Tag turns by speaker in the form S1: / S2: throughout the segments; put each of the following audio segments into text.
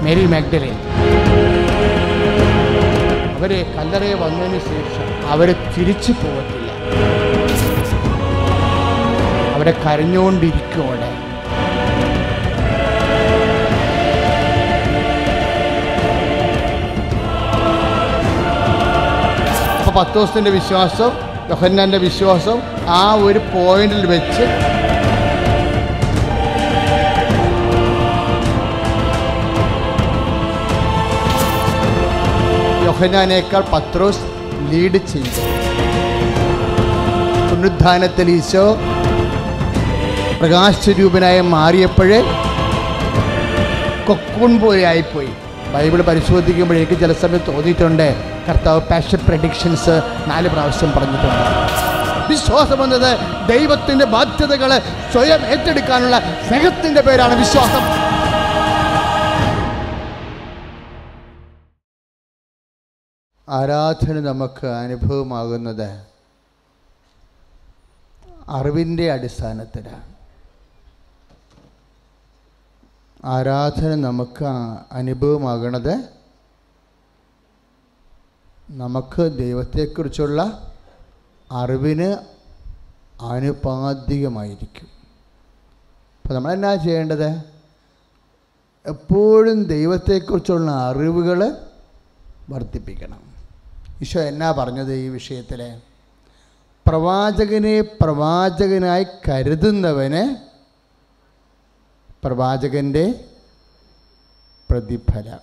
S1: Mary Magdalene അവര് കല്ലറയെ വന്നതിന് ശേഷം അവർ തിരിച്ചു പോകത്തില്ല അവിടെ കരഞ്ഞുകൊണ്ടിരിക്കും അവിടെ അപ്പൊ പത്തോസിന്റെ വിശ്വാസം യോഹന്നാന്റെ വിശ്വാസം ആ ഒരു പോയിന്റിൽ വെച്ച് യോഹന്നാനേക്കാൾ പത്രോസ് ലീഡ് ചെയ്തു പുനരുദ്ധാനത്തിൽ ഈശോ പ്രകാശരൂപനായി മാറിയപ്പോഴേ കൊക്കൂൺ പോലെ ആയിപ്പോയി ബൈബിൾ പരിശോധിക്കുമ്പോൾ എനിക്ക് ചില സമയത്ത് തോന്നിയിട്ടുണ്ട് കർത്താവ് പാഷൻ പ്രഡിക്ഷൻസ് നാല് പ്രാവശ്യം പറഞ്ഞിട്ടുണ്ട് വിശ്വാസം എന്നത് ദൈവത്തിൻ്റെ ബാധ്യതകൾ സ്വയം ഏറ്റെടുക്കാനുള്ള സ്നേഹത്തിൻ്റെ പേരാണ് വിശ്വാസം ആരാധന നമുക്ക് അനുഭവമാകുന്നത് അറിവിൻ്റെ അടിസ്ഥാനത്തിലാണ് ആരാധന നമുക്ക് ആ- അനുഭവമാകണത് നമുക്ക് ദൈവത്തെക്കുറിച്ചുള്ള അറിവിന് ആനുപാതികമായിരിക്കും അപ്പോൾ നമ്മളെന്നാ ചെയ്യേണ്ടത് എപ്പോഴും ദൈവത്തെക്കുറിച്ചുള്ള അറിവുകൾ വർദ്ധിപ്പിക്കണം ഈശോ എന്നാ പറഞ്ഞത് ഈ വിഷയത്തിൽ പ്രവാചകനെ പ്രവാചകനായി കരുതുന്നവന് പ്രവാചകൻ്റെ പ്രതിഫലം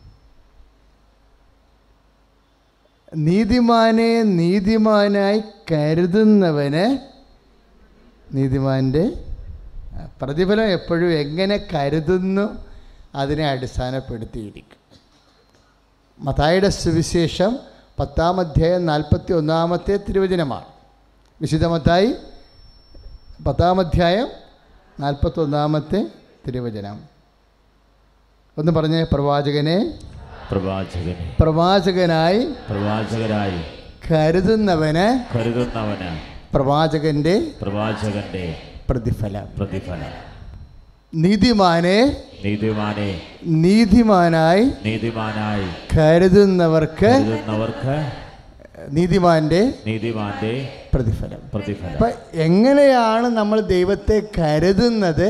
S1: നീതിമാനെ നീതിമാനായി കരുതുന്നവന് നീതിമാൻ്റെ പ്രതിഫലം എപ്പോഴും എങ്ങനെ കരുതുന്നു അതിനെ അടിസ്ഥാനപ്പെടുത്തിയിരിക്കും മത്തായിയുടെ സുവിശേഷം പത്താം അധ്യായം നാൽപ്പത്തി ഒന്നാമത്തെ തിരുവചനമാണ് വിശുദ്ധ മത്തായി പത്താം അധ്യായം നാൽപ്പത്തി ഒന്നാമത്തെ തിരുവചനം ഒന്ന് പറഞ്ഞേ പ്രവാചകനെ
S2: പ്രവാചകനെ
S1: പ്രവാചകനായി
S2: പ്രവാചകരായി
S1: കരുതുന്നവന്
S2: കരുതുന്നവന്
S1: പ്രവാചകന്റെ
S2: പ്രവാചകന്റെ
S1: പ്രതിഫലം
S2: പ്രതിഫലം
S1: നീതിമാനെ
S2: നീതിമാനെ
S1: നീതിമാനായി
S2: നീതിമാനായി
S1: കരുതുന്നവർക്ക്
S2: കരുതുന്നവർക്ക്
S1: നീതിമാന്റെ
S2: നീതിമാന്റെ
S1: പ്രതിഫലം
S2: പ്രതിഫലം
S1: അപ്പൊ എങ്ങനെയാണ് നമ്മൾ ദൈവത്തെ കരുതുന്നത്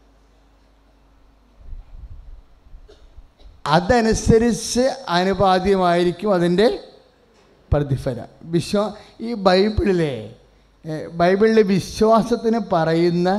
S1: അതനുസരിച്ച് അനുപാദ്യമായിരിക്കും അതിൻ്റെ പ്രതിഫലം വിശ്വാ ഈ ബൈബിളിലെ ഏ, ബൈബിളിലെ വിശ്വാസത്തിന് പറയുന്ന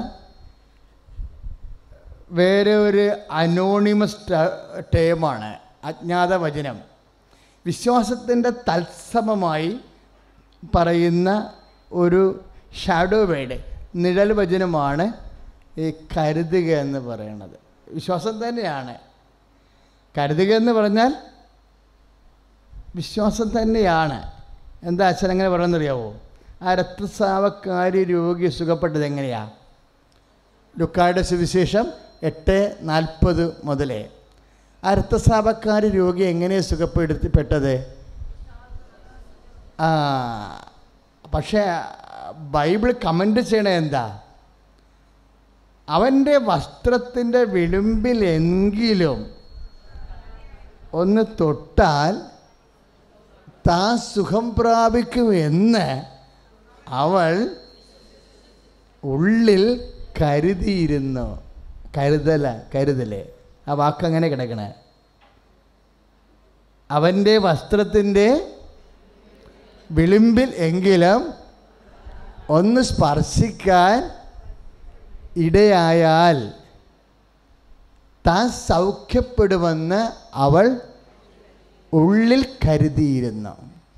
S1: വേറെ ഒരു അനോണിമസ് ടേമാണ് അജ്ഞാത വചനം വിശ്വാസത്തിൻ്റെ തത്സമമായി പറയുന്ന ഒരു ഷാഡോ വേഡ് നിഴൽ വചനമാണ് ഈ കരുതുക എന്ന് പറയുന്നത് വിശ്വാസം തന്നെയാണ് കരുതുക എന്ന് പറഞ്ഞാൽ വിശ്വാസം തന്നെയാണ് എന്താ അച്ഛൻ എങ്ങനെ പറയുന്നറിയാവോ ആ രക്തസ്രാവക്കാരി രോഗി സുഖപ്പെട്ടത് എങ്ങനെയാ ലുക്കായുടെ സുവിശേഷം എട്ട് നാൽപ്പത് മുതലേ ആ രക്തസ്രാവക്കാരി രോഗി എങ്ങനെ സുഖപ്പെടുത്തിപ്പെട്ടത് ആ പക്ഷേ ബൈബിൾ കമൻ്റ് ചെയ്യണത് എന്താ അവൻ്റെ വസ്ത്രത്തിൻ്റെ വിളിമ്പിലെങ്കിലും ഒന്ന് തൊട്ടാൽ താൻ സുഖം പ്രാപിക്കുമെന്ന് അവൾ ഉള്ളിൽ കരുതിയിരുന്നു കരുതല കരുതല് ആ വാക്ക് അങ്ങനെ കിടക്കണേ അവൻ്റെ വസ്ത്രത്തിൻ്റെ വിളിമ്പിൽ എങ്കിലും ഒന്ന് സ്പർശിക്കാൻ ഇടയായാൽ താൻ സൗഖ്യപ്പെടുമെന്ന് അവൾ ഉള്ളിൽ കരുതിയിരുന്നു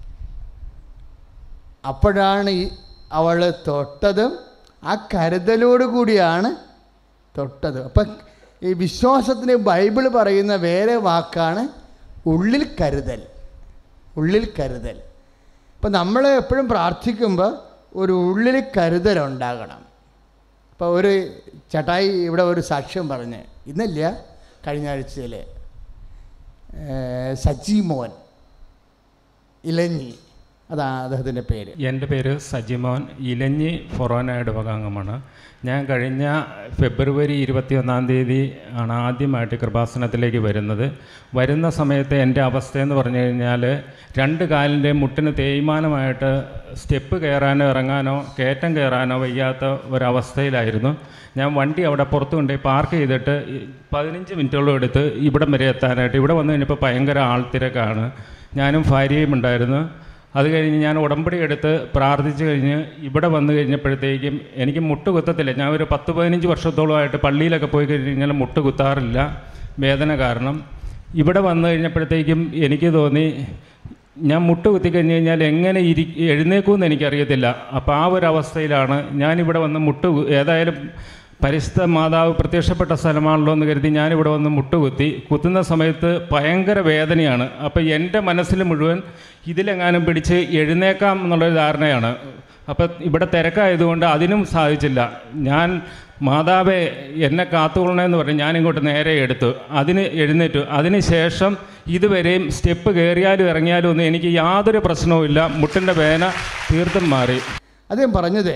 S1: അപ്പോഴാണ് ഈ അവൾ തൊട്ടതും ആ കരുതലോട് കൂടിയാണ് തൊട്ടത് അപ്പം ഈ വിശ്വാസത്തിന് ബൈബിൾ പറയുന്ന വേറെ വാക്കാണ് ഉള്ളിൽ കരുതൽ ഉള്ളിൽ കരുതൽ ഇപ്പം നമ്മൾ എപ്പോഴും പ്രാർത്ഥിക്കുമ്പോൾ ഒരു ഉള്ളിൽ കരുതലുണ്ടാകണം ഇപ്പോൾ ഒരു ചട്ടായി ഇവിടെ ഒരു സാക്ഷ്യം പറഞ്ഞ് ഇന്നില്ല കഴിഞ്ഞ ആഴ്ചയിൽ സജി മോൻ ഇലഞ്ഞി അതാണ് അദ്ദേഹത്തിൻ്റെ പേര്
S3: എൻ്റെ പേര് സജിമോൻ ഇലഞ്ഞി ഫൊറോന ഇടവകാംഗമാണ് ഞാൻ കഴിഞ്ഞ ഫെബ്രുവരി ഇരുപത്തിയൊന്നാം തീയതി ആണ് ആദ്യമായിട്ട് കൃപാസനത്തിലേക്ക് വരുന്നത് വരുന്ന സമയത്ത് എൻ്റെ അവസ്ഥയെന്ന് പറഞ്ഞു കഴിഞ്ഞാൽ രണ്ട് കാലിൻ്റെ മുട്ടിന് തേയ്മാനമായിട്ട് സ്റ്റെപ്പ് കയറാനോ ഇറങ്ങാനോ കയറ്റം കയറാനോ വയ്യാത്ത ഒരവസ്ഥയിലായിരുന്നു ഞാൻ വണ്ടി അവിടെ പുറത്ത് കൊണ്ടുപോയി പാർക്ക് ചെയ്തിട്ട് ഈ പതിനഞ്ച് മിനിറ്റോളം എടുത്ത് ഇവിടം വരെ എത്താനായിട്ട് ഇവിടെ വന്നു കഴിഞ്ഞപ്പോൾ ഭയങ്കര ആൾത്തിരക്കാണ് ഞാനും ഭാര്യയും ഉണ്ടായിരുന്നു അത് കഴിഞ്ഞ് ഞാൻ ഉടമ്പടി എടുത്ത് പ്രാർത്ഥിച്ചു കഴിഞ്ഞ് ഇവിടെ വന്നു കഴിഞ്ഞപ്പോഴത്തേക്കും എനിക്ക് മുട്ട് കുത്തത്തില്ല ഞാൻ ഒരു പത്ത് പതിനഞ്ച് വർഷത്തോളമായിട്ട് പള്ളിയിലൊക്കെ പോയി കഴിഞ്ഞ് കഴിഞ്ഞാൽ മുട്ട് കുത്താറില്ല വേദന കാരണം ഇവിടെ വന്നു കഴിഞ്ഞപ്പോഴത്തേക്കും എനിക്ക് തോന്നി ഞാൻ മുട്ട് കുത്തിക്കഴിഞ്ഞ് കഴിഞ്ഞാൽ എങ്ങനെ ഇരി എഴുന്നേക്കുമെന്ന് എനിക്കറിയത്തില്ല അപ്പോൾ ആ ഒരു അവസ്ഥയിലാണ് ഞാനിവിടെ വന്ന് മുട്ട് കു- ഏതായാലും പരിശുദ്ധ മാതാവ് പ്രത്യക്ഷപ്പെട്ട സ്ഥലമാണല്ലോ എന്ന് കരുതി ഞാനിവിടെ വന്ന് മുട്ടുകുത്തി കുത്തുന്ന സമയത്ത് ഭയങ്കര വേദനയാണ് അപ്പോൾ എൻ്റെ മനസ്സിൽ മുഴുവൻ ഇതിലെങ്ങാനും പിടിച്ച് എഴുന്നേക്കാം എന്നുള്ളൊരു ധാരണയാണ് അപ്പം ഇവിടെ തിരക്കായതുകൊണ്ട് അതിനും സാധിച്ചില്ല ഞാൻ മാതാവെ എന്നെ കാത്തുകൊള്ളണമെന്ന് പറഞ്ഞ് ഞാനിങ്ങോട്ട് നേരെ എടുത്തു അതിന് എഴുന്നേറ്റു അതിന് ശേഷം ഇതുവരെയും സ്റ്റെപ്പ് കയറിയാലും ഇറങ്ങിയാലും ഒന്നും എനിക്ക് യാതൊരു പ്രശ്നവുമില്ല മുട്ടിൻ്റെ വേദന തീർത്തും മാറി
S1: അദ്ദേഹം പറഞ്ഞത്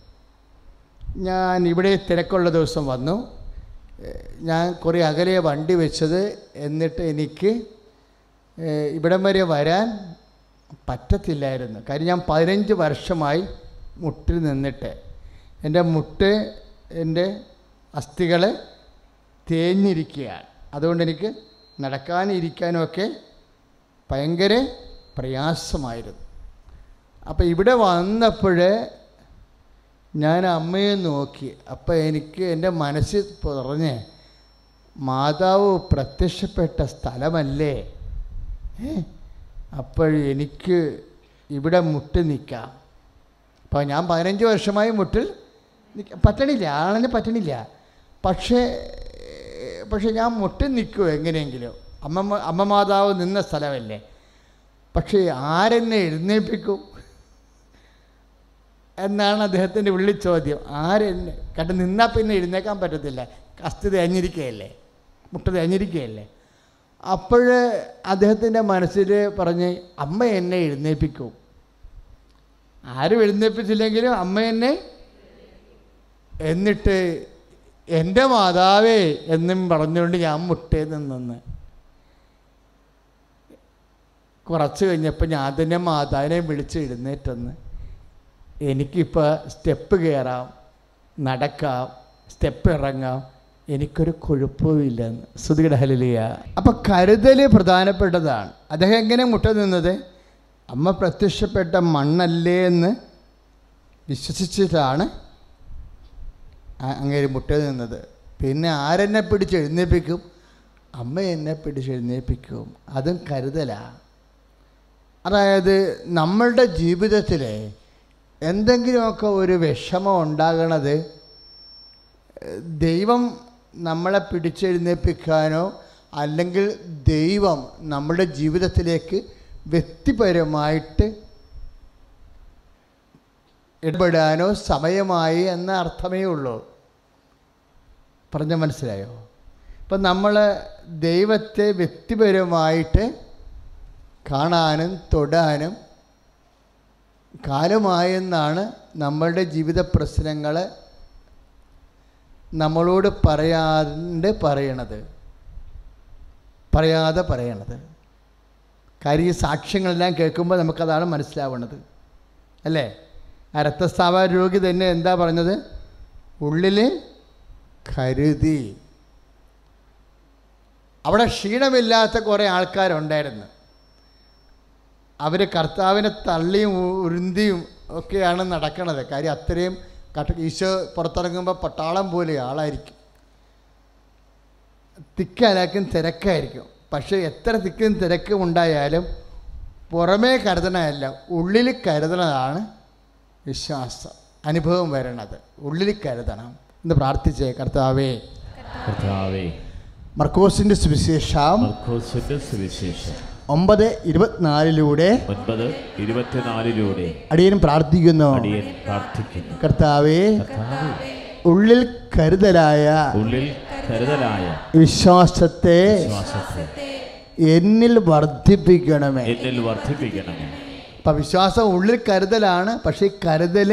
S1: ഞാൻ ഇവിടെ തിരക്കുള്ള ദിവസം വന്നു ഏഹ് ഞാൻ കുറേ അകലെ വണ്ടി വെച്ചത് എന്നിട്ട് എനിക്ക് ഏഹ് ഇവിടം വരെ വരാൻ പറ്റത്തില്ലായിരുന്നു കാര്യം ഞാൻ പതിനഞ്ച് വർഷമായി മുട്ടിൽ നിന്നിട്ട് എൻ്റെ മുട്ട് എൻ്റെ അസ്ഥികൾ തേഞ്ഞിരിക്കുകയാണ് അതുകൊണ്ട് എനിക്ക് നടക്കാനും ഇരിക്കാനും ഒക്കെ ഭയങ്കര പ്രയാസമായിരുന്നു അപ്പോൾ ഇവിടെ വന്നപ്പോൾ ഞാൻ അമ്മയെ നോക്കി അപ്പം എനിക്ക് എൻ്റെ മനസ്സിൽ പറഞ്ഞ് മാതാവ് പ്രത്യക്ഷപ്പെട്ട സ്ഥലമല്ലേ ഏ അപ്പോൾ എനിക്ക് ഇവിടെ മുട്ട് നിൽക്കാം അപ്പോൾ ഞാൻ പതിനഞ്ച് വർഷമായി മുട്ടിൽ നിൽക്ക പറ്റണില്ല ആളിന് പറ്റണില്ല പക്ഷേ പക്ഷേ ഞാൻ മുട്ടിൽ നിൽക്കുമോ എങ്ങനെയെങ്കിലും അമ്മ അമ്മ മാതാവ് നിന്ന സ്ഥലമല്ലേ പക്ഷേ ആരെന്നെ എഴുന്നേൽപ്പിക്കും എന്നാണ് അദ്ദേഹത്തിൻ്റെ ഉള്ളി ചോദ്യം ആരെന്നെ കാരണം നിന്നാൽ പിന്നെ എഴുന്നേക്കാൻ പറ്റത്തില്ല കസ്തി തേഞ്ഞിരിക്കുകയല്ലേ മുട്ട തേഞ്ഞിരിക്കുകയല്ലേ അപ്പോൾ അദ്ദേഹത്തിൻ്റെ മനസ്സിൽ പറഞ്ഞ് അമ്മ എന്നെ എഴുന്നേൽപ്പിക്കും ആരും എഴുന്നേൽപ്പിച്ചില്ലെങ്കിലും അമ്മ എന്നെ എന്നിട്ട് എൻ്റെ മാതാവേ എന്നും പറഞ്ഞുകൊണ്ട് ഞാൻ മുട്ടേ നിന്നെന്ന് കുറച്ച് കഴിഞ്ഞപ്പോൾ ഞാൻ തന്നെ മാതാവിനെ വിളിച്ച് എഴുന്നേറ്റെന്ന് എനിക്കിപ്പോൾ സ്റ്റെപ്പ് കയറാം നടക്കാം സ്റ്റെപ്പ് ഇറങ്ങാം എനിക്കൊരു കുഴപ്പവുമില്ലെന്ന് ശ്രുതിയുടെ ഹലിയ അപ്പം കരുതൽ പ്രധാനപ്പെട്ടതാണ് അദ്ദേഹം എങ്ങനെ മുട്ട നിന്നത് അമ്മ പ്രത്യക്ഷപ്പെട്ട മണ്ണല്ലേ എന്ന് വിശ്വസിച്ചിട്ടാണ് ആ- അങ്ങേര് മുട്ട നിന്നത് പിന്നെ ആരെന്നെ പിടിച്ച് എഴുന്നേൽപ്പിക്കും അമ്മ എന്നെ പിടിച്ച് എഴുന്നേൽപ്പിക്കും അതും കരുതലാണ് അതായത് നമ്മളുടെ ജീവിതത്തിൽ എന്തെങ്കിലുമൊക്കെ ഒരു വിഷമം ഉണ്ടാകണത് ഏഹ്, ദൈവം നമ്മളെ പിടിച്ചെഴുന്നേൽപ്പിക്കാനോ അല്ലെങ്കിൽ ദൈവം നമ്മുടെ ജീവിതത്തിലേക്ക് വ്യക്തിപരമായിട്ട് ഇടപെടാനോ സമയമായി എന്ന അർത്ഥമേ ഉള്ളൂ പറഞ്ഞ മനസ്സിലായോ ഇപ്പം നമ്മൾ ദൈവത്തെ വ്യക്തിപരമായിട്ട് കാണാനും തൊടാനും കാലമായെന്നാണ് നമ്മളുടെ ജീവിത പ്രശ്നങ്ങൾ നമ്മളോട് പറയാണ്ട് പറയണത് പറയാതെ പറയണത് കാര്യം ഈ സാക്ഷ്യങ്ങളെല്ലാം കേൾക്കുമ്പോൾ നമുക്കതാണ് മനസ്സിലാവുന്നത് അല്ലേ ആ രക്തസ്രാവ രോഗി തന്നെ എന്താ പറഞ്ഞത് ഉള്ളിൽ കരുതി അവിടെ ക്ഷീണമില്ലാത്ത കുറേ ആൾക്കാരുണ്ടായിരുന്നു അവർ കർത്താവിനെ തള്ളിയും ഉ- ഉരുന്തിയും ഒക്കെയാണ് നടക്കണത് കാര്യം അത്രയും കട്ട ഈശോ പുറത്തിറങ്ങുമ്പോൾ പട്ടാളം പോലെ ആളായിരിക്കും തിക്കലാക്കും തിരക്കായിരിക്കും പക്ഷേ എത്ര തിക്കും തിരക്കും ഉണ്ടായാലും പുറമേ കരുതണമല്ല ഉള്ളിൽ കരുതണതാണ് വിശ്വാസം അനുഭവം വരണത് ഉള്ളിൽ കരുതണം എന്ന് പ്രാർത്ഥിച്ചേ കർത്താവേ
S2: കർത്താവേ
S1: മർക്കോസിൻ്റെ സുവിശേഷം
S2: മർക്കോസിന്റെ സുവിശേഷം
S1: ഒമ്പത് ഇരുപത്തിനാലിലൂടെ
S2: ഒൻപത് ഇരുപത്തിനാലിലൂടെ
S1: അടിയൻ പ്രാർത്ഥിക്കുന്നു
S2: അടിയൻ പ്രാർത്ഥിക്കുന്നു
S1: കർത്താവേ
S2: കർത്താവേ
S1: ഉള്ളിൽ കരുതലായ
S2: ഉള്ളിൽ കരുതലായ
S1: വിശ്വാസത്തെ
S2: വിശ്വാസത്തെ
S1: എന്നിൽ വർദ്ധിപ്പിക്കണമേ
S2: എന്നിൽ വർദ്ധിപ്പിക്കണമേ
S1: അപ്പം വിശ്വാസം ഉള്ളിൽ കരുതലാണ് പക്ഷേ ഈ കരുതൽ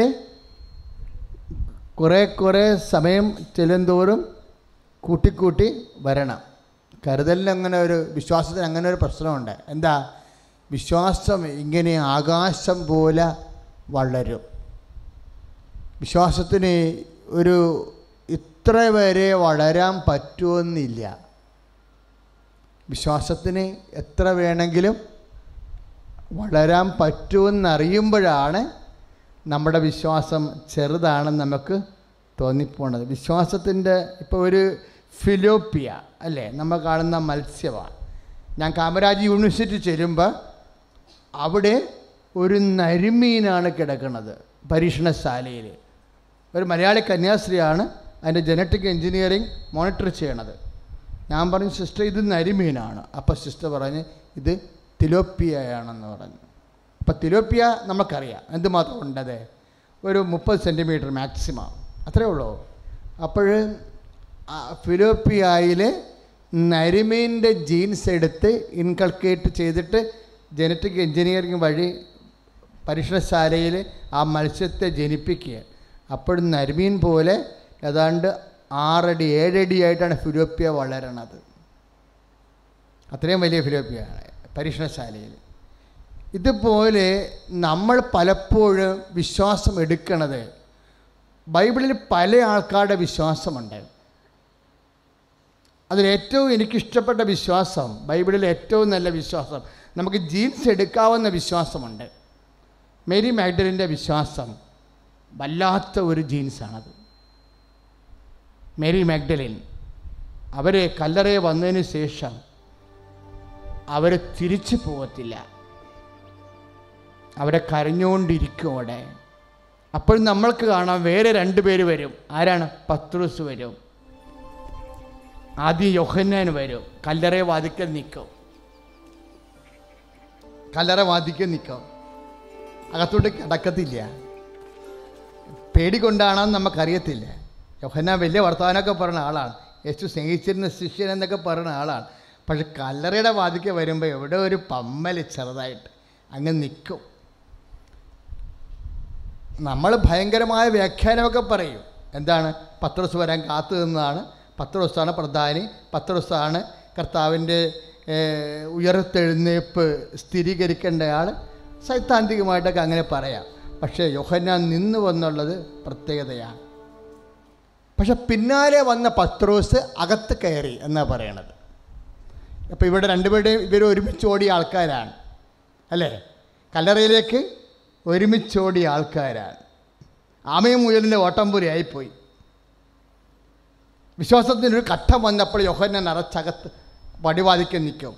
S1: കുറേ കുറേ സമയം ചെല്ലുന്തോറും കൂട്ടിക്കൂട്ടി വരണം കരുതലിന് അങ്ങനെ ഒരു വിശ്വാസത്തിന് അങ്ങനെ ഒരു പ്രശ്നമുണ്ട് എന്താ വിശ്വാസം ഇങ്ങനെ ആകാശം പോലെ വളരും വിശ്വാസത്തിന് ഒരു ഇത്ര വരെ വളരാൻ പറ്റുമെന്നില്ല വിശ്വാസത്തിന് എത്ര വേണമെങ്കിലും വളരാൻ പറ്റുമെന്നറിയുമ്പോഴാണ് നമ്മുടെ വിശ്വാസം ചെറുതാണെന്ന് നമുക്ക് തോന്നിപ്പോണത് വിശ്വാസത്തിൻ്റെ ഇപ്പോൾ ഒരു ഫിലോപ്പിയ അല്ലേ നമ്മൾ കാണുന്ന മത്സ്യമാണ് ഞാൻ കാമരാജ് യൂണിവേഴ്സിറ്റി ചെല്ലുമ്പോൾ അവിടെ ഒരു നരിമീനാണ് കിടക്കുന്നത് പരീക്ഷണശാലയിൽ ഒരു മലയാളി കന്യാസ്ത്രീയാണ് അതിൻ്റെ ജനറ്റിക് എഞ്ചിനീയറിംഗ് മോണിറ്റർ ചെയ്യണത് ഞാൻ പറഞ്ഞു സിസ്റ്റർ ഇത് നരിമീനാണ് അപ്പോൾ സിസ്റ്റർ പറഞ്ഞ് ഇത് തിലോപ്പിയയാണെന്ന് പറഞ്ഞു അപ്പോൾ തിലോപ്പിയ നമുക്കറിയാം എന്തുമാത്രം ഉണ്ടത് ഒരു മുപ്പത് സെൻറ്റിമീറ്റർ മാക്സിമം അത്രേ ഉള്ളൂ അപ്പോൾ ഫിലോപ്പിയായിൽ നരിമീൻ്റെ ജീൻസ് എടുത്ത് ഇൻകൾക്കേറ്റ് ചെയ്തിട്ട് ജനറ്റിക് എഞ്ചിനീയറിംഗ് വഴി പരീക്ഷണശാലയിൽ ആ മത്സ്യത്തെ ജനിപ്പിക്കുക അപ്പോഴും നരിമീൻ പോലെ ഏതാണ്ട് ആറടി ഏഴടി ആയിട്ടാണ് ഫിലോപ്പിയ വളരണത് അത്രയും വലിയ ഫിലോപ്പിയാണ് പരീക്ഷണശാലയിൽ ഇതുപോലെ നമ്മൾ പലപ്പോഴും വിശ്വാസം എടുക്കണത് ബൈബിളിൽ പല ആൾക്കാരുടെ വിശ്വാസമുണ്ട് അതിലേറ്റവും എനിക്കിഷ്ടപ്പെട്ട വിശ്വാസം ബൈബിളിലെ ഏറ്റവും നല്ല വിശ്വാസം നമുക്ക് ജീൻസ് എടുക്കാവുന്ന വിശ്വാസമുണ്ട് മേരി മാഗ്ഡലിൻ്റെ വിശ്വാസം വല്ലാത്ത ഒരു ജീൻസാണത് മേരി മാഗ്ഡലിൻ അവരെ കല്ലറയെ വന്നതിന് ശേഷം അവർ തിരിച്ചു പോകത്തില്ല അവരെ കരഞ്ഞുകൊണ്ടിരിക്കും അവിടെ അപ്പോൾ നമ്മൾക്ക് കാണാം വേറെ രണ്ട് പേര് വരും ആരാണ് പത്രൂസ് വരും ആദ്യം യൊഹന്നാൻ വരും കല്ലറ വാദിക്കൽ നിൽക്കും കല്ലറ വാദിക്കൽ നിൽക്കും അകത്തോട്ട് കിടക്കത്തില്ല പേടി കൊണ്ടാണെന്ന് നമുക്കറിയത്തില്ല യോഹന്നാൻ വലിയ വർത്തമാനമൊക്കെ പറഞ്ഞ ആളാണ് യേശു സ്നേഹിച്ചിരുന്ന ശിഷ്യൻ എന്നൊക്കെ പറയുന്ന ആളാണ് പക്ഷെ കല്ലറയുടെ വാതിക്ക് വരുമ്പോൾ എവിടെ ഒരു പമ്മൽ ചെറുതായിട്ട് അങ്ങ് നിൽക്കും നമ്മൾ ഭയങ്കരമായ വ്യാഖ്യാനമൊക്കെ പറയും എന്താണ് പത്രോസ് വരാൻ കാത്തു നിന്നതാണ് പത്രോസാണ് പ്രധാനി പത്രോസാണ് കർത്താവിൻ്റെ ഏഹ്, ഉയർത്തെഴുന്നേൽപ്പ് സ്ഥിരീകരിക്കേണ്ടയാൾ സൈദ്ധാന്തികമായിട്ടൊക്കെ അങ്ങനെ പറയാം പക്ഷേ യോഹന്നാൻ നിന്ന് വന്നുള്ളത് പ്രത്യേകതയാണ് പക്ഷെ പിന്നാലെ വന്ന പത്രോസ് അകത്ത് കയറി എന്നാണ് പറയണത് അപ്പോൾ ഇവിടെ രണ്ടുപേരുടെയും ഇവർ ഒരുമിച്ച് ഓടിയ ആൾക്കാരാണ് അല്ലേ കല്ലറയിലേക്ക് ഒരുമിച്ചോടിയ ആൾക്കാരാണ് ആമയും മുയലിൻ്റെ ഓട്ടംപുരി ആയിപ്പോയി വിശ്വാസത്തിനൊരു ഘട്ടം വന്നപ്പോൾ യോഹന്നാൻ അറച്ചകത്ത് വടിവാദിക്കാൻ നിൽക്കും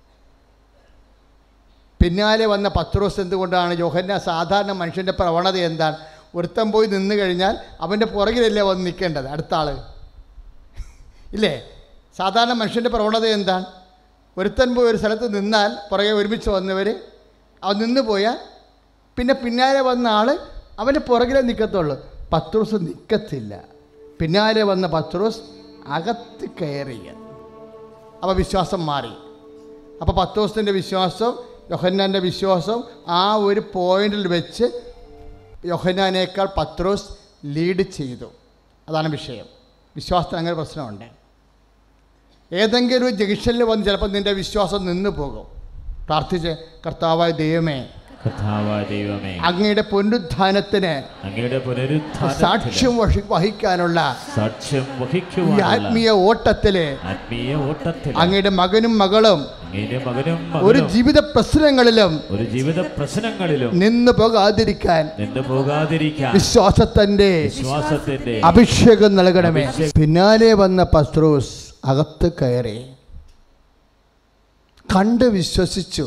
S1: പിന്നാലെ വന്ന പത്രോസ് എന്തുകൊണ്ടാണ് യോഹന്ന സാധാരണ മനുഷ്യൻ്റെ പ്രവണത എന്താണ് ഒരുത്തൻ പോയി നിന്ന് കഴിഞ്ഞാൽ അവൻ്റെ പുറകിലല്ലേ വന്ന് നിൽക്കേണ്ടത് അടുത്ത ആൾ ഇല്ലേ സാധാരണ മനുഷ്യൻ്റെ പ്രവണത എന്താണ് ഒരുത്തൻ പോയി ഒരു സ്ഥലത്ത് നിന്നാൽ പുറകെ ഒരുമിച്ച് വന്നവർ അവൻ നിന്ന് പോയാൽ പിന്നെ പിന്നാലെ വന്ന ആൾ അവൻ്റെ പുറകിലേ നിൽക്കത്തുള്ളൂ പത്രോസ് നിൽക്കത്തില്ല പിന്നാലെ വന്ന പത്രോസ് അകത്ത് കയറിയ അപ്പോൾ വിശ്വാസം മാറി അപ്പോൾ പത്തോസിൻ്റെ വിശ്വാസം യോഹന്നാൻ്റെ വിശ്വാസം ആ ഒരു പോയിന്റിൽ വെച്ച് യോഹന്നാനേക്കാൾ പത്രോസ് ലീഡ് ചെയ്തു അതാണ് വിഷയം വിശ്വാസത്തിന് അങ്ങനെ പ്രശ്നമുണ്ട് ഏതെങ്കിലും ഒരു ജംഗ്ഷനിൽ വന്ന് ചിലപ്പോൾ നിൻ്റെ വിശ്വാസം നിന്നു പോകും പ്രാർത്ഥിച്ച് കർത്താവായ ദൈവമേ
S2: കർത്താവായ ദൈവമേ
S1: അങ്ങയുടെ പുനരുത്ഥാനത്തിന്
S2: അങ്ങയുടെ പുനരുത്ഥാനത്തിന്
S1: സാക്ഷ്യം വഹി- വഹിക്കാനുള്ള
S2: സാക്ഷ്യം
S1: ഈ
S2: വഹിക്കുവാനുള്ള
S1: ആത്മീയ ഓട്ടത്തില്
S2: ആത്മീയ ഓട്ടത്തിൽ
S1: അങ്ങയുടെ മകനും മകളും
S2: അങ്ങയുടെ മകനും
S1: ഒരു
S2: മകളും
S1: ജീവിത പ്രശ്നങ്ങളിലും
S2: ഒരു ജീവിത പ്രശ്നങ്ങളിലും
S1: നിന്ന് പോകാതിരിക്കാൻ
S2: നിന്ന് പോകാതിരിക്കാൻ
S1: വിശ്വാസത്തിന്റെ
S2: വിശ്വാസത്തിന്റെ
S1: അഭിഷേകം നൽകണമേ
S2: അഭിഷേകം.
S1: പിന്നാലെ വന്ന പസ്ത്രോസ് അകത്ത് കയറി കണ്ട് വിശ്വസിച്ചു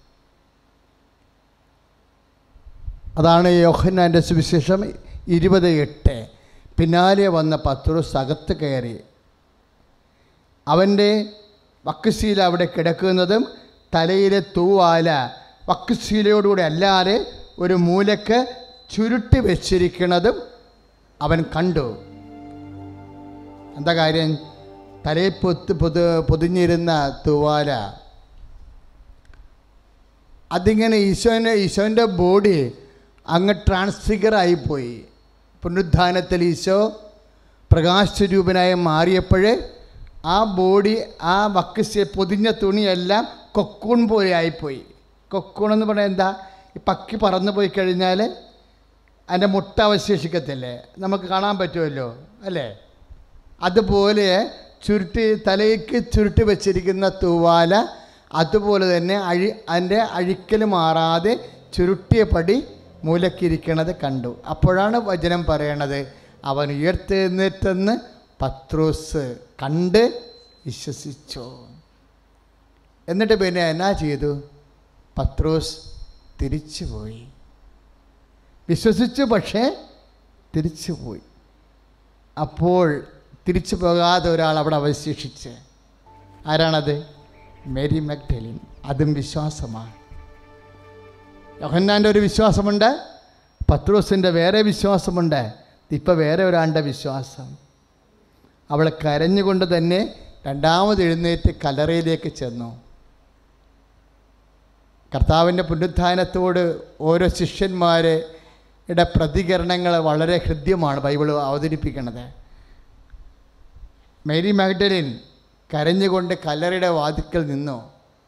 S1: അതാണ് യോഹന്നാൻ്റെ സുവിശേഷം ഇരുപത് എട്ട് പിന്നാലെ വന്ന പത്രോസ് അകത്ത് കയറി അവൻ്റെ വക്കുശീല അവിടെ കിടക്കുന്നതും തലയിലെ തൂവാല വക്കുശീലയോടുകൂടി അല്ലാതെ ഒരു മൂലക്ക് ചുരുട്ടി വെച്ചിരിക്കുന്നതും അവൻ കണ്ടു എന്താ കാര്യം തലയിൽ പൊത്ത് പൊതു പൊതിഞ്ഞിരുന്ന തൂവാല അതിങ്ങനെ ഈശോനെ ഈശോൻ്റെ ബോഡി അങ്ങ് ട്രാൻസ്ഫിഗർ ആയിപ്പോയി പുനരുദ്ധാനത്തിൽ ഈശോ പ്രകാശരൂപനായി മാറിയപ്പോൾ ആ ബോഡി ആ വക്കസ് പൊതിഞ്ഞ തുണിയെല്ലാം കൊക്കൂൺ പോലെ ആയിപ്പോയി കൊക്കൂൺ എന്ന് പറഞ്ഞാൽ എന്താ ഈ പക്കി പറന്നു പോയി കഴിഞ്ഞാൽ അതിൻ്റെ മുട്ട അവശേഷിക്കത്തില്ലേ നമുക്ക് കാണാൻ പറ്റുമല്ലോ അല്ലേ അതുപോലെ ചുരുട്ടി തലയ്ക്ക് ചുരുട്ടി വെച്ചിരിക്കുന്ന തൂവാല അതുപോലെ തന്നെ അഴി അതിൻ്റെ അഴിക്കൽ മാറാതെ ചുരുട്ടിയ പടി മൂലക്കിരിക്കണത് കണ്ടു അപ്പോഴാണ് വചനം പറയണത് അവൻ ഉയർത്തെഴുന്നേറ്റെന്ന് പത്രോസ് കണ്ട് വിശ്വസിച്ചു എന്നിട്ട് പിന്നെ എന്നാ ചെയ്തു പത്രോസ് തിരിച്ചുപോയി വിശ്വസിച്ചു പക്ഷേ തിരിച്ചുപോയി അപ്പോൾ തിരിച്ചു പോകാതെ ഒരാൾ അവിടെ അവശേഷിച്ച് ആരാണത് മേരി മക്ടലിൻ അതും വിശ്വാസമാണ് യോഹന്നാൻ്റെ ഒരു വിശ്വാസമുണ്ട് പത്രോസിൻ്റെ വേറെ വിശ്വാസമുണ്ട് ഇപ്പം വേറെ ഒരാളുടെ വിശ്വാസം അവൾ കരഞ്ഞുകൊണ്ട് തന്നെ രണ്ടാമത് എഴുന്നേറ്റ് കലറയിലേക്ക് ചെന്നു കർത്താവിൻ്റെ പുനരുത്ഥാനത്തോട് ഓരോ ശിഷ്യന്മാരുടെ പ്രതികരണങ്ങൾ വളരെ ഹൃദ്യമാണ് ബൈബിൾ അവതരിപ്പിക്കുന്നത് മേരി മാഗ്ഡലിൻ കരഞ്ഞുകൊണ്ട് കല്ലറയുടെ വാതിക്കൽ നിന്നു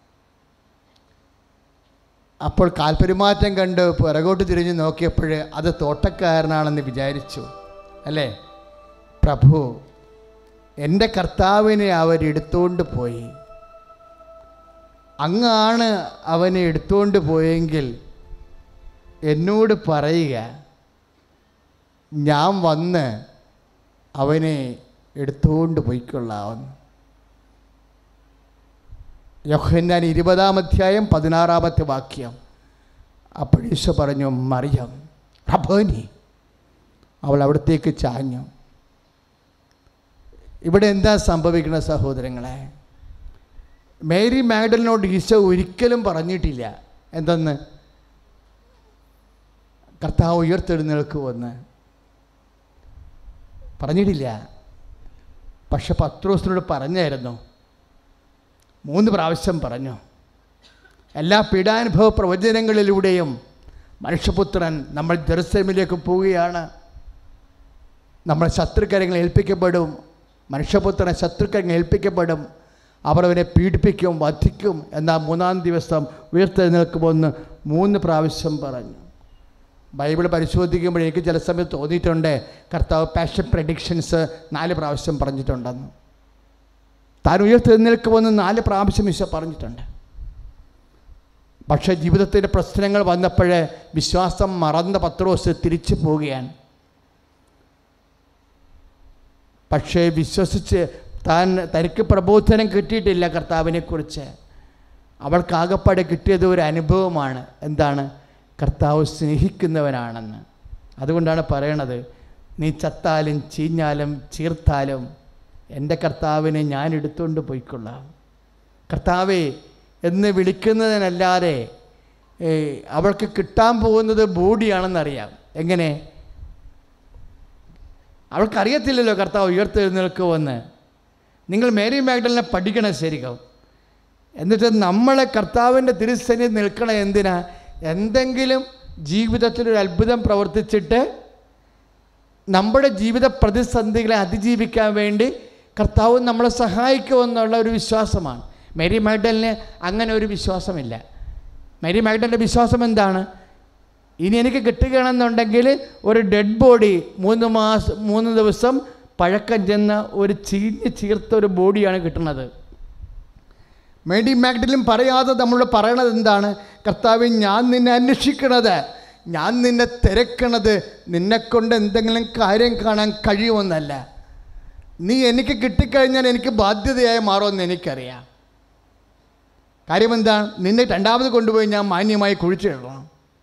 S1: അപ്പോൾ കാൽപെരുമാറ്റം കണ്ട് പിറകോട്ട് തിരിഞ്ഞു നോക്കിയപ്പോൾ അത് തോട്ടക്കാരനാണെന്ന് വിചാരിച്ചു അല്ലേ പ്രഭു എൻ്റെ കർത്താവിനെ അവരെടുത്തുകൊണ്ട് പോയി അങ്ങാണ് അവനെ എടുത്തുകൊണ്ട് പോയെങ്കിൽ എന്നോട് പറയുക ഞാൻ വന്ന് അവനെ എടുത്തുകൊണ്ട് പോയിക്കൊള്ളാവുന്നു യോഹന്നാൻ ഇരുപതാം അധ്യായം പതിനാറാമത്തെ വാക്യം അപ്പോഴീശോ പറഞ്ഞു മറിയം റബോനി അവൾ അവിടത്തേക്ക് ചാഞ്ഞു ഇവിടെ എന്താ സംഭവിക്കുന്ന സഹോദരങ്ങളെ മേരി മാഡലിനോട് ഈശോ ഒരിക്കലും പറഞ്ഞിട്ടില്ല എന്തെന്ന് കർത്താവ് ഉയർത്തെഴുന്നേൽക്കുമെന്ന് പറഞ്ഞിട്ടില്ല പക്ഷെ പത്രോസിനോട് പറഞ്ഞായിരുന്നു മൂന്ന് പ്രാവശ്യം പറഞ്ഞു എല്ലാ പീഡാനുഭവ പ്രവചനങ്ങളിലൂടെയും മനുഷ്യപുത്രൻ നമ്മൾ ജെറുസലേമിലേക്ക് പോവുകയാണ് നമ്മൾ ശത്രുക്കരങ്ങൾ ഏൽപ്പിക്കപ്പെടും മനുഷ്യപുത്രൻ ശത്രുക്കരങ്ങൾ ഏൽപ്പിക്കപ്പെടും അവർ അവനെ പീഡിപ്പിക്കും വധിക്കും എന്നാൽ മൂന്നാം ദിവസം ഉയർത്തെഴുന്നേൽക്കുമെന്ന് മൂന്ന് പ്രാവശ്യം പറഞ്ഞു ബൈബിൾ പരിശോധിക്കുമ്പോൾ എനിക്ക് ചില സമയത്ത് തോന്നിയിട്ടുണ്ട് കർത്താവ് പാഷൻ പ്രഡിക്ഷൻസ് നാല് പ്രാവശ്യം പറഞ്ഞിട്ടുണ്ടെന്ന് താൻ ഉയർത്തെഴുന്നേൽക്കുമെന്ന് നാല് പ്രാവശ്യം ഈശോ പറഞ്ഞിട്ടുണ്ട് പക്ഷേ ജീവിതത്തിൻ്റെ പ്രശ്നങ്ങൾ വന്നപ്പോഴേ വിശ്വാസം മറന്ന പത്രോസ് തിരിച്ചു പോവുകയാണ് പക്ഷേ വിശ്വസിച്ച് താൻ തനിക്ക് പ്രബോധനം കിട്ടിയിട്ടില്ല കർത്താവിനെക്കുറിച്ച് അവൾക്കാകപ്പാടെ കിട്ടിയത് ഒരു അനുഭവമാണ് എന്താണ് കർത്താവ് സ്നേഹിക്കുന്നവനാണെന്ന് അതുകൊണ്ടാണ് പറയണത് നീ ചത്താലും ചീഞ്ഞാലും ചീർത്താലും എൻ്റെ കർത്താവിനെ ഞാൻ എടുത്തുകൊണ്ട് പോയിക്കൊള്ളാം കർത്താവേ എന്ന് വിളിക്കുന്നതിനല്ലാതെ ഏ, അവൾക്ക് കിട്ടാൻ പോകുന്നത് ബോഡിയാണെന്നറിയാം എങ്ങനെ അവൾക്കറിയത്തില്ലല്ലോ കർത്താവ് ഉയർത്തെഴുന്നേൽക്കുമെന്ന് നിങ്ങൾ മേരി മാഗ്ഡലിനെ പഠിക്കണം ശരിക്കും എന്നിട്ട് നമ്മളെ കർത്താവിൻ്റെ തിരുസന്നിധി നിൽക്കണം എന്തിനാ എന്തെങ്കിലും ജീവിതത്തിൽ ഒരു അത്ഭുതം പ്രവർത്തിച്ചിട്ട് നമ്മുടെ ജീവിത പ്രതിസന്ധികളെ അതിജീവിക്കാൻ വേണ്ടി കർത്താവ് നമ്മളെ സഹായിക്കുമെന്നുള്ള ഒരു വിശ്വാസമാണ് മേരി മാഗ്ഡലിന് അങ്ങനെ ഒരു വിശ്വാസമില്ല മേരി മാഗ്ഡലിൻ്റെ വിശ്വാസം എന്താണ് ഇനി എനിക്ക് കിട്ടുകയാണെന്നുണ്ടെങ്കിൽ ഒരു ഡെഡ് ബോഡി മൂന്ന് മാസം മൂന്ന് ദിവസം പഴക്കം ചെന്ന ഒരു ചീഞ്ഞ് ചീർത്ത ഒരു ബോഡിയാണ് കിട്ടുന്നത് മേഡി മാഗ്ഡലും പറയാതെ നമ്മൾ പറയണത് എന്താണ് കർത്താവ് ഞാൻ നിന്നെ അന്വേഷിക്കണത് ഞാൻ നിന്നെ തിരക്കണത് നിന്നെക്കൊണ്ട് എന്തെങ്കിലും കാര്യം കാണാൻ കഴിയുമെന്നല്ല നീ എനിക്ക് കിട്ടിക്കഴിഞ്ഞാൽ എനിക്ക് ബാധ്യതയായി മാറുമെന്ന് എനിക്കറിയാം കാര്യം എന്താണ് നിന്നെ രണ്ടാമത് കൊണ്ടുപോയി ഞാൻ മാന്യമായി കുഴിച്ചിടണം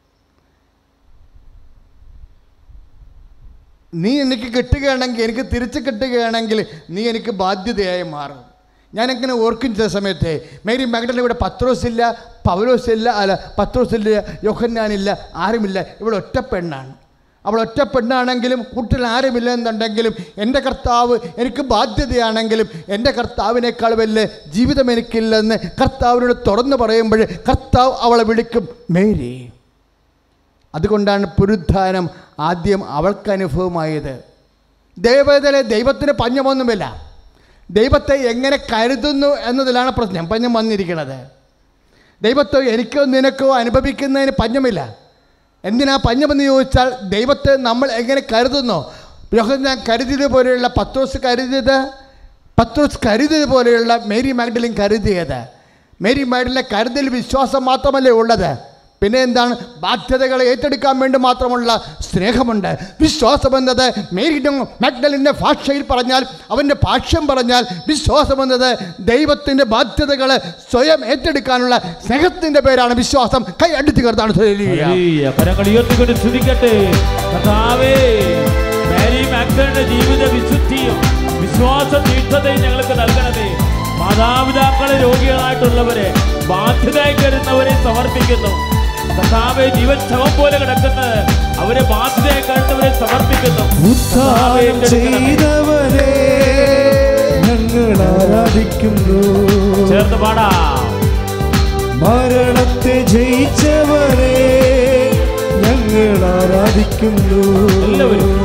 S1: നീ എനിക്ക് കിട്ടുകയാണെങ്കിൽ എനിക്ക് തിരിച്ച് കിട്ടുകയാണെങ്കിൽ നീ എനിക്ക് ബാധ്യതയായി മാറും ഞാനെങ്ങനെ ഓർക്കും ചില സമയത്തെ മേരി മകടല ഇവിടെ പത്രോസില്ല പൗലോസില്ല അല്ല പത്രോസില്ല യോഹന്നാനില്ല ആരുമില്ല ഇവിടെ ഒറ്റ പെണ്ണാണ് അവൾ ഒറ്റ പെണ്ണാണെങ്കിലും കൂട്ടിൽ ആരുമില്ലെന്നുണ്ടെങ്കിലും എൻ്റെ കർത്താവ് എനിക്ക് ബാധ്യതയാണെങ്കിലും എൻ്റെ കർത്താവിനേക്കാൾ വലിയ ജീവിതം എനിക്കില്ലെന്ന് കർത്താവിനോട് തുറന്നു പറയുമ്പോൾ കർത്താവ് അവളെ വിളിക്കും മേരി അതുകൊണ്ടാണ് പുരുദ്ധാനം ആദ്യം അവൾക്ക് അനുഭവമായത് ദൈവത്തിലെ ദൈവത്തിന് പഞ്ഞമൊന്നുമില്ല ദൈവത്തെ എങ്ങനെ കരുതുന്നു എന്നതിലാണ് പ്രശ്നം പഞ്ഞം വന്നിരിക്കുന്നത് ദൈവത്തെ എനിക്കോ നിനക്കോ അനുഭവിക്കുന്നതിന് പഞ്ഞമില്ല എന്തിനാ പഞ്ഞമെന്ന് ചോദിച്ചാൽ ദൈവത്തെ നമ്മൾ എങ്ങനെ കരുതുന്നു യോഹന്നാൻ കരുതിയത് പോലെയുള്ള പത്രോസ് കരുതിയത് പത്രോസ് കരുതിയത് പോലെയുള്ള മേരി മാഗ്ഡലിൻ കരുതിയത് മേരി മാഗ്ഡലിനെ കരുതൽ വിശ്വാസം മാത്രമല്ലേ ഉള്ളത് പിന്നെ എന്താണ് ബാധ്യതകളെ ഏറ്റെടുക്കാൻ വേണ്ടി മാത്രമുള്ള സ്നേഹമുണ്ട് വിശ്വാസം എന്നത് മേരിയുടെ മാഗ്ഡലിൻ്റെ ഭാഷയിൽ പറഞ്ഞാൽ അവൻ്റെ ഭാഷ്യം പറഞ്ഞാൽ വിശ്വാസം എന്നത് ദൈവത്തിൻ്റെ ബാധ്യതകളെ സ്വയം ഏറ്റെടുക്കാനുള്ള സ്നേഹത്തിൻ്റെ പേരാണ് വിശ്വാസം കൈ അടുത്ത് കർത്താണ്
S2: ഹല്ലേലൂയ. കരങ്ങൾ ഉയർത്തിക്കൊണ്ട് സ്തുതിക്കട്ടെ കർത്താവേ മേരി മാക്ടറിന്റെ ജീവിത വിശുദ്ധിയും വിശ്വാസ തീർത്ഥതയും ഞങ്ങൾക്ക് നൽകണമേ മാതാപിതാക്കളെ രോഗികളായിട്ടുള്ളവരെ ബാധ്യതയായി കരുതുന്നവരെ സമർപ്പിക്കുന്നു കർത്താവെ ജീവൻ ശവം പോലെ കിടക്കുന്നത് അവരെ ബാധ്യതയായി കരുതുന്നവരെ സമർപ്പിക്കുന്നു
S4: ഉത്ഥാനം
S2: ഏറ്റെടുക്കണമേ.
S4: ചെയ്തവരെ ഞങ്ങൾ ആരാധിക്കുന്നു
S2: ചേർന്ന് പാടാം
S4: മരണത്തെ ജയിച്ചവരെ ഞങ്ങൾ ആരാധിക്കുന്നു
S2: എല്ലാവരും.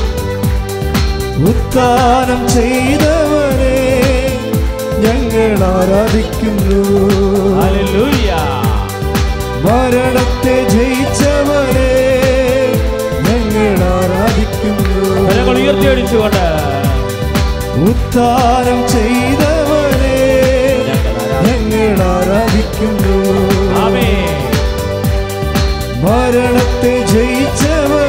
S4: ഉത്ഥാനം ചെയ്തവരെ ഞങ്ങൾ ആരാധിക്കുന്നു
S2: ഹല്ലേലൂയ.
S4: മരണത്തെ ജയിച്ചവരെ ഞങ്ങൾ ആരാധിക്കുന്നു
S2: കരങ്ങൾ ഉയർത്തി അടിച്ചുകൊണ്ട്
S4: ഉത്ഥാനം ചെയ്തവരെ ഞങ്ങൾ ആരാധിക്കുന്നു
S2: ആമേൻ
S4: മരണത്തെ ജയിച്ചവരെ